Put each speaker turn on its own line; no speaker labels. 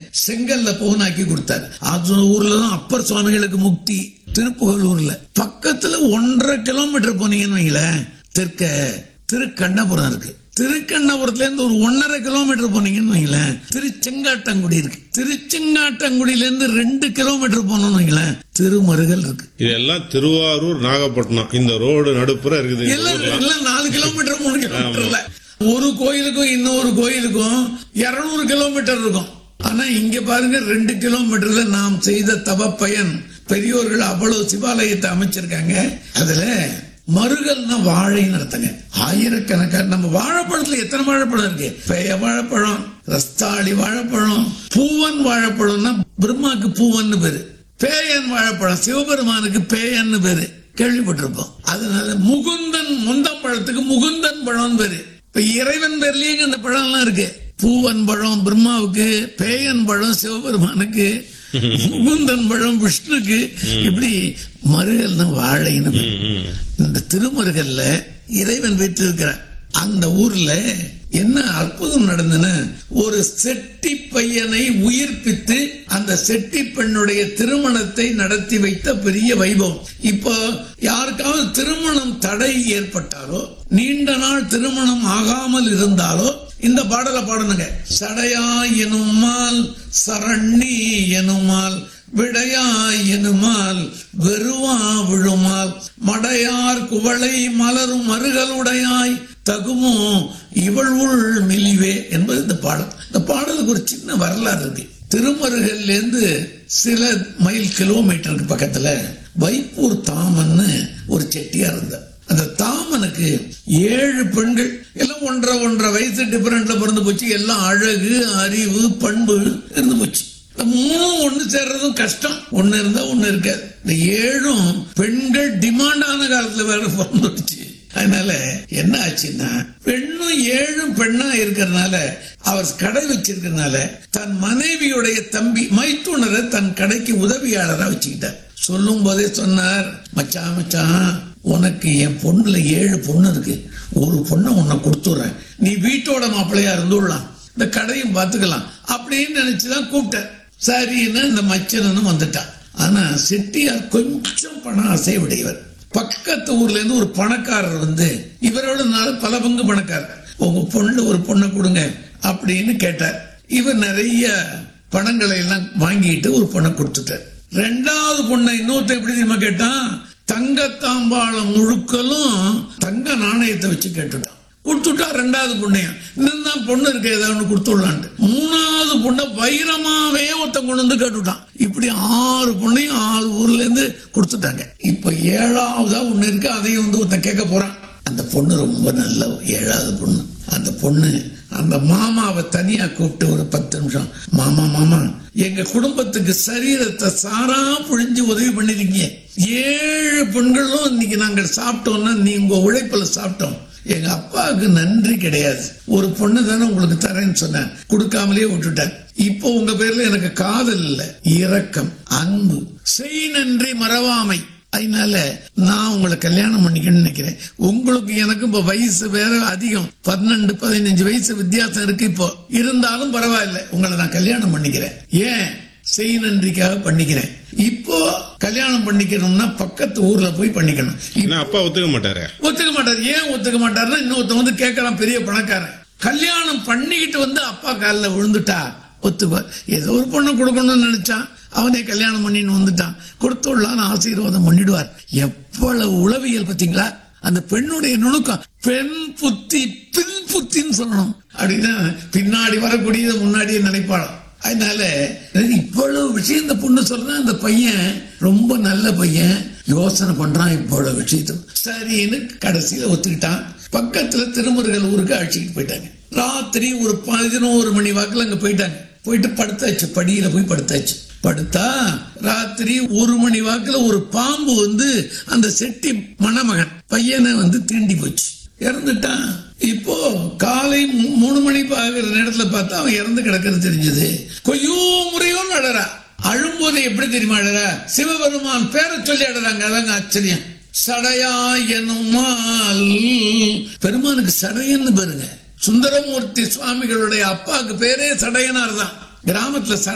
செங்கல்ல பவுனாக்கி கொடுத்தாரு அது ஊர்ல தான் அப்பர் சுவாமிகளுக்கு முக்தி திருப்புகலூர்ல பக்கத்துல ஒன்றரை கிலோமீட்டர் போனீங்கன்னு வைங்களேன் தெற்க திருக்கண்ணபுரம் இருக்கு திருக்கண்ணபுரத்துல இருந்து ஒரு ஒன்னரை கிலோமீட்டர் போனீங்கன்னு வைங்களேன் திருச்செங்காட்டங்குடி இருக்கு திருச்செங்காட்டங்குடியில இருந்து ரெண்டு கிலோமீட்டர் போனோம்னு வைங்களேன் திருமருகல் இருக்கு
இதெல்லாம் திருவாரூர் நாகப்பட்டினம் இந்த ரோடு நடுப்புற இருக்குது இந்த
எல்லாம்
ஊர்ல.
எல்லாம் நாலு கிலோமீட்டர் மூணு கிலோமீட்டர்ல ஒரு கோயிலுக்கும் இன்னொரு கோயிலுக்கும் இருநூறு கிலோமீட்டர் இருக்கும் ஆனா இங்க பாருங்க ரெண்டு கிலோமீட்டர்ல நாம் செய்த தவ பயன் பெரியோர்கள் அவ்வளவு சிவாலயத்தை அமைச்சிருக்காங்க அதுல மருகல்னா வாழைன்னு அர்த்தங்க ஆயிரக்கணக்கான நம்ம வாழைப்பழத்துல எத்தனை வாழைப்பழம் இருக்கு பெய வாழைப்பழம் ரஸ்தாளி வாழைப்பழம் பூவன் வாழைப்பழம்னா பிரம்மாக்கு பூவன்னு பேரு பேயன் வாழைப்பழம் சிவபெருமானுக்கு பேயன்னு பேரு கேள்விப்பட்டிருப்போம் அதனால முகுந்தன் முந்தப்பழத்துக்கு முகுந்தன் பழம் பேரு இப்ப இறைவன் பேர்லயே இந்த பழம் எல்லாம் இருக்கு பூவன் பழம் பிரம்மாவுக்கு பேயன் பழம் சிவபெருமானுக்கு முகுந்தன் பழம் விஷ்ணுக்கு இப்படி மருகல் வாழைன்னு பேரு. இந்த திருமருகல்ல இறைவன் வைத்திருக்கிறார் அந்த ஊர்ல என்ன அற்புதம் நடந்ததுன்னு ஒரு செட்டி பையனை உயிர்ப்பித்து அந்த செட்டி பெண்ணுடைய திருமணத்தை நடத்தி வைத்த பெரிய வைபவம் இப்போ யாருக்காவது திருமணம் தடை ஏற்பட்டாலோ நீண்ட நாள் திருமணம் ஆகாமல் இருந்தாலோ இந்த பாடலை பாடணுங்க சடையா எனுமால் சரண்ணி எனுமால் விடையாய் எனுமால் வெறுவா விழுமால் மடையார் குவளை மலரும் மருகலுடையாய் தகுமோ இவள் உள் மெலிவே என்பது இந்த பாடல் இந்த பாடலுக்கு ஒரு சின்ன வரலாறு இருக்கு திருமருகல்ல இருந்து சில மைல் கிலோமீட்டருக்கு பக்கத்துல வைப்பூர் தாமன்னு ஒரு செட்டியார் இருந்தார் அந்த தாமனுக்கு ஏழு பெண்கள் எல்லாம் ஒன்றரை ஒன்றரை வயசு டிஃபரெண்ட்ல பிறந்து போச்சு எல்லாம் அழகு அறிவு பண்பு இருந்து போச்சு இந்த மூணும் ஒண்ணு சேர்றதும் கஷ்டம் ஒண்ணு இருந்தா ஒண்ணு இருக்காது இந்த ஏழும் பெண்கள் டிமாண்டான காலத்துல வேற பிறந்துடுச்சு அதனால என்ன ஆச்சுன்னா பெண்ணும் ஏழும் பெண்ணா இருக்கிறதுனால அவர் கடை வச்சிருக்கிறதுனால தன் மனைவியுடைய தம்பி மைத்துனரை தன் கடைக்கு உதவியாளரா வச்சுக்கிட்டார் சொல்லும் போதே சொன்னார் மச்சான் மச்சான் உனக்கு என் பொண்ணுல ஏழு பொண்ணு இருக்கு ஒரு பொண்ணை உன்னை கொடுத்துறேன் நீ வீட்டோட மாப்பிள்ளையா இருந்துடலாம் இந்த கடையும் பார்த்துக்கலாம் அப்படின்னு நினைச்சுதான் கூப்பிட்டேன் சரின்னு இந்த மச்சனனும் வந்துட்டான் ஆனா செட்டியார் கொஞ்சம் பண ஆசை உடையவர் பக்கத்து ஊர்ல இருந்து ஒரு பணக்காரர் வந்து இவரோட நாள் பல பங்கு பணக்காரர் உங்க பொண்ணு ஒரு பொண்ணை கொடுங்க அப்படின்னு கேட்டார் இவர் நிறைய பணங்களை எல்லாம் வாங்கிட்டு ஒரு பொண்ணை கொடுத்துட்டார் ரெண்டாவது பொண்ணை இன்னொருத்த எப்படி தெரியுமா கேட்டான் தங்கத்தாம்பாளம் முழுக்கலும் தங்க நாணயத்தை வச்சு கேட்டுட்டான் கொடுத்துட்டா ரெண்டாவது பொண்ணையும் இன்னும் தான் பொண்ணு இருக்கு ஏதாவது ஒண்ணு கொடுத்துடலான்ட்டு மூணாவது பொண்ணை வைரமாவே ஒருத்தன் கொண்டு வந்து கேட்டுட்டான் இப்படி ஆறு பொண்ணையும் ஆறு ஊர்ல இருந்து கொடுத்துட்டாங்க இப்ப ஏழாவதா ஒண்ணு இருக்கு அதையும் வந்து ஒருத்தன் கேட்க போறான் அந்த பொண்ணு ரொம்ப நல்ல ஏழாவது பொண்ணு அந்த பொண்ணு அந்த மாமாவை தனியா கூப்பிட்டு ஒரு பத்து நிமிஷம் மாமா மாமா எங்க குடும்பத்துக்கு சரீரத்தை சாரா புழிஞ்சு உதவி பண்ணிருக்கீங்க ஏழு பெண்களும் இன்னைக்கு நாங்கள் சாப்பிட்டோம்னா நீ உங்க உழைப்புல சாப்பிட்டோம் எங்க அப்பாவுக்கு நன்றி கிடையாது ஒரு பொண்ணு தானே உங்களுக்கு தரேன்னு சொன்னேன் கொடுக்காமலே விட்டுட்டேன் இப்போ உங்க பேர்ல எனக்கு காதல் இல்ல இரக்கம் அன்பு செய் நன்றி மறவாமை அதனால நான் உங்களை கல்யாணம் பண்ணிக்கணும்னு நினைக்கிறேன் உங்களுக்கு எனக்கு இப்ப வயசு வேற அதிகம் பன்னெண்டு பதினஞ்சு வயசு வித்தியாசம் இருக்கு இப்போ இருந்தாலும் பரவாயில்ல உங்களை நான் கல்யாணம் பண்ணிக்கிறேன் ஏன் செய் நன்றிக்காக பண்ணிக்கிறேன் இப்போ கல்யாணம் பண்ணிக்கணும்னா பக்கத்து ஊர்ல போய் பண்ணிக்கணும்
என்ன அப்பா ஒத்துக்க மாட்டாரு
ஒத்துக்க மாட்டார் ஏன் ஒத்துக்க மாட்டாருன்னா இன்னொருத்தன் வந்து கேட்கலாம் பெரிய பணக்காரன் கல்யாணம் பண்ணிக்கிட்டு வந்து அப்பா காலில் விழுந்துட்டா ஒத்துக்குவார் ஏதோ ஒரு பொண்ணை கொடுக்கணும்னு நினைச்சான் அவனே கல்யாணம் பண்ணின்னு வந்துட்டான் கொடுத்துடலான்னு ஆசீர்வாதம் பண்ணிடுவார் எவ்வளவு உளவியல் பார்த்தீங்களா அந்த பெண்ணுடைய நுணுக்கம் பெண் புத்தி பின் புத்தின்னு சொல்லணும் அப்படின்னா பின்னாடி வரக்கூடியதை முன்னாடியே நினைப்பாளாம் அதனால இவ்வளவு விஷயம் இந்த பொண்ணு சொல்றா அந்த பையன் ரொம்ப நல்ல பையன் யோசனை பண்றான் இவ்வளவு விஷயத்த சரின்னு கடைசியில ஒத்துக்கிட்டான் பக்கத்துல திருமுருகல் ஊருக்கு அழைச்சிட்டு போயிட்டாங்க ராத்திரி ஒரு பதினோரு மணி வாக்குல அங்க போயிட்டாங்க போயிட்டு படுத்தாச்சு படியில போய் படுத்தாச்சு படுத்தா ராத்திரி ஒரு மணி வாக்குல ஒரு பாம்பு வந்து அந்த செட்டி மணமகன் பையனை வந்து தீண்டி போச்சு இறந்துட்டான் இப்போ காலை மூ- மூணு மணி ஆகிற நேரத்துல பார்த்தா அவன் இறந்து கிடக்கிறது தெரிஞ்சது கொய்யோ முறையோ அழறா அழும்போது எப்படி தெரியுமா அழறா சிவபெருமான் பேரை சொல்லி அழறாங்க அதாங்க ஆச்சரியம் சடையா எனுமால் பெருமானுக்கு சடையன்னு பாருங்க சுந்தரமூர்த்தி சுவாமிகளுடைய அப்பாவுக்கு பேரே சடையனார் தான் கிராமத்துல சடை